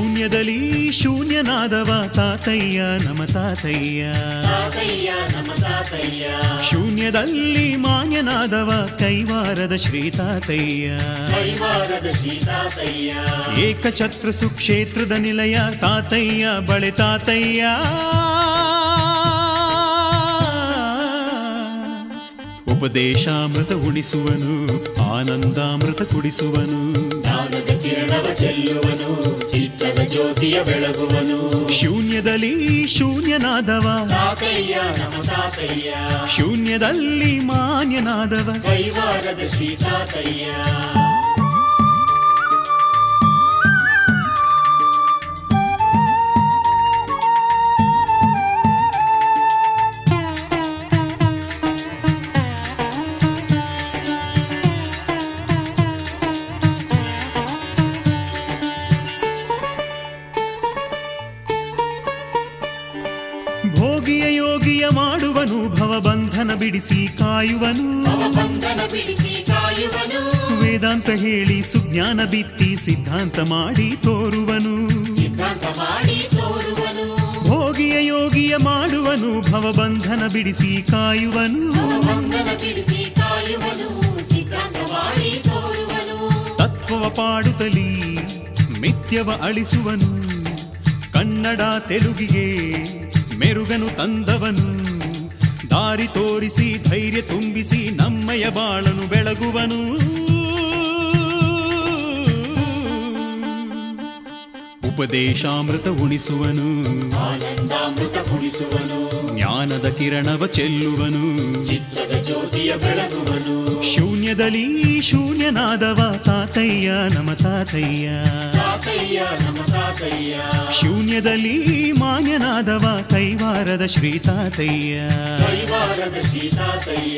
ಶೂನ್ಯದಲ್ಲಿ ಶೂನ್ಯನಾದವ ತಾತಯ್ಯ ನಮ ತಾತಯ್ಯ ತಾತಯ್ಯ ನಮ ತಾತಯ್ಯ ಶೂನ್ಯದಲ್ಲಿ ಮಾನ್ಯನಾದವ ಕೈವಾರದ ಶ್ರೀ ತಾತಯ್ಯ ಕೈವಾರದ ಶ್ರೀ ತಾತಯ್ಯ ಏಕಛತ್ರ ಸುಕ್ಷೇತ್ರದ ನಿಲಯ ತಾತಯ್ಯ ಬಳೆ ತಾತಯ್ಯ ಉಪದೇಶಾಮೃತ ಉಣಿಸುವನು ಆನಂದಾಮೃತ ಕುಡಿಸುವನು ಜ್ಞಾನದ ಕಿರಣವ ಚೆಲ್ಲುವನು ಚಿತ್ತದ ಜ್ಯೋತಿಯ ಬೆಳಗುವನು ಶೂನ್ಯದಲ್ಲಿ ಶೂನ್ಯನಾದವ ತಾತಯ್ಯ ನಮ ತಾತಯ್ಯ ಶೂನ್ಯದಲ್ಲಿ ಮಾನ್ಯನಾದವ ಕೈವಾರದ ಶ್ರೀ ತಾತಯ್ಯ ಭೋಗಿಯ ಯೋಗಿಯ ಮಾಡುವನು ಭವಬಂಧನ ಬಿಡಿಸಿ ಕಾಯುವನು ಬಂಧನ ಬಿಡಿಸಿ ಕಾಯುವನು ವೇದಾಂತ ಹೇಳಿ ಸುಜ್ಞಾನ ಬಿತ್ತಿ ಸಿದ್ಧಾಂತ ಮಾಡಿ ತೋರುವನು ಸಿದ್ಧಾಂತ ಮಾಡಿ ತೋರುವನು ಭೋಗಿಯ ಯೋಗಿಯ ಮಾಡುವನು ಭವಬಂಧನ ಬಿಡಿಸಿ ಕಾಯುವನು ಬಂಧನ ಬಿಡಿಸಿ ಕಾಯುವನು ಸಿದ್ಧಾಂತ ಮಾಡಿ ತೋರುವನು ತತ್ವವ ಪಾಡುತ್ತಲೀ ಮಿಥ್ಯವ ಅಳಿಸುವನು ಕನ್ನಡ ತೆಲುಗಿಗೆ ಮೆರುಗನು ತಂದವನು ದಾರಿ ತೋರಿಸಿ ಧೈರ್ಯ ತುಂಬಿಸಿ ನಮ್ಮಯ ಬಾಳನು ಬೆಳಗುವನು ಉಪದೇಶಾಮೃತ ಉಣಿಸುವನು ಆನಂದಾಮೃತ ಕುಡಿಸುವನು ಜ್ಞಾನದ ಕಿರಣವ ಚೆಲ್ಲುವನು ಚಿತ್ರದ ಜ್ಯೋತಿಯ ಬೆಳಗುವನು ಶೂನ್ಯದಲ್ಲಿ ಶೂನ್ಯನಾದವ ತಾತಯ್ಯ ನಮ ತಾತಯ್ಯ ತಾತಯ್ಯ ನಮ ತಾತಯ್ಯ ಶೂನ್ಯದಲ್ಲಿ ಮಾನ್ಯನಾದವ ಕೈವಾರದ ಶ್ರೀ ತಾತಯ್ಯ ಕೈವಾರದ ಶ್ರೀ ತಾತಯ್ಯ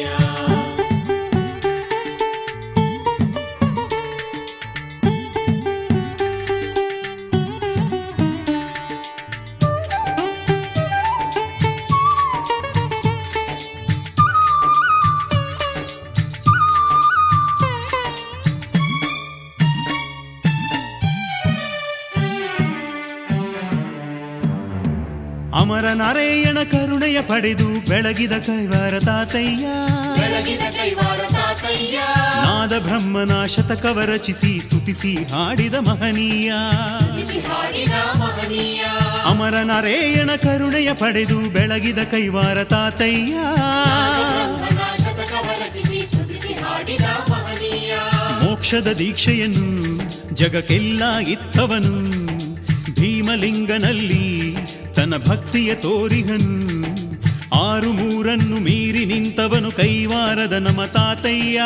ಅಮರ ನಾರಾಯಣ ಕರುಣೆಯ ಪಡೆದು ಬೆಳಗಿದ ಕೈವಾರ ತಾತಯ್ಯ ಬೆಳಗಿದ ಕೈವಾರ ತಾತಯ್ಯ ನಾದ ಬ್ರಹ್ಮನ ಶತಕವ ರಚಿಸಿ ಸ್ತುತಿಸಿ ಹಾಡಿದ ಮಹನೀಯ ಬಿಸಿ ಹಾಡಿದ ಮಹನೀಯ ಅಮರ ನಾರಾಯಣ ಕರುಣೆಯ ಪಡೆದು ಬೆಳಗಿದ ಕೈವಾರ ತಾತಯ್ಯ ಬ್ರಹ್ಮನ ಶತಕವ ರಚಿಸಿ ಸ್ತುತಿಸಿ ಹಾಡಿದ ಮಹನೀಯ ಮೋಕ್ಷದ ದೀಕ್ಷೆಯನ್ನು ಜಗಕ್ಕೆಲ್ಲ ಇತ್ತವನು ಭೀಮಲಿಂಗನಲ್ಲಿ ತನ್ನ ಭಕ್ತಿಯ ತೋರಿಹನು ಆರು ಮೂರನ್ನು ಮೀರಿ ನಿಂತವನು ಕೈವಾರದ ನಮ ತಾತಯ್ಯ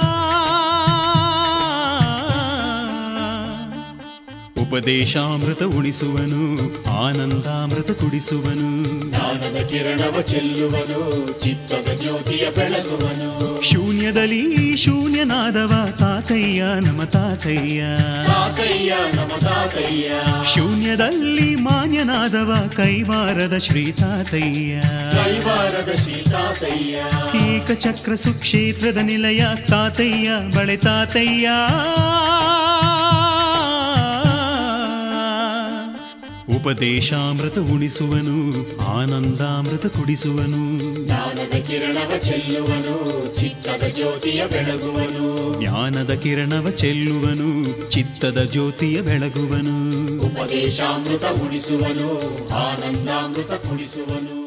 ಉಪದೇಶಾಮೃತ ಉಣಿಸುವನು ಆನಂದಾಮೃತ ಕುಡಿಸುವನು ಜ್ಞಾನದ ಕಿರಣವ ಚೆಲ್ಲುವನು ಚಿತ್ತದ ಜ್ಯೋತಿಯ ಬೆಳಗುವನು ಶೂನ್ಯದಲ್ಲಿ ಶೂನ್ಯನಾದವ ತಾತಯ್ಯ ನಮ ತಾತಯ್ಯ ತಾತಯ್ಯ ನಮ ತಾತಯ್ಯ ಶೂನ್ಯದಲ್ಲಿ ಮಾನ್ಯನಾದವ ಕೈವಾರದ ಶ್ರೀ ತಾತಯ್ಯ ಕೈವಾರದ ಶ್ರೀ ತಾತಯ್ಯ ಏಕಚಕ್ರ ಸುಕ್ಷೇತ್ರದ ನಿಲಯ ತಾತಯ್ಯ ಬಳೆ ತಾತಯ್ಯ ಉಪದೇಶಾಮೃತ ಉಣಿಸುವನು ಆನಂದಾಮೃತ ಕುಡಿಸುವನು ಜ್ಞಾನದ ಕಿರಣವ ಚೆಲ್ಲುವನು ಚಿತ್ತದ ಜ್ಯೋತಿಯ ಬೆಳಗುವನು ಜ್ಞಾನದ ಕಿರಣವ ಚೆಲ್ಲುವನು ಚಿತ್ತದ ಜ್ಯೋತಿಯ ಬೆಳಗುವನು ಉಪದೇಶಾಮೃತ ಉಳಿಸುವನು ಆನಂದಾಮೃತ ಕುಡಿಸುವನು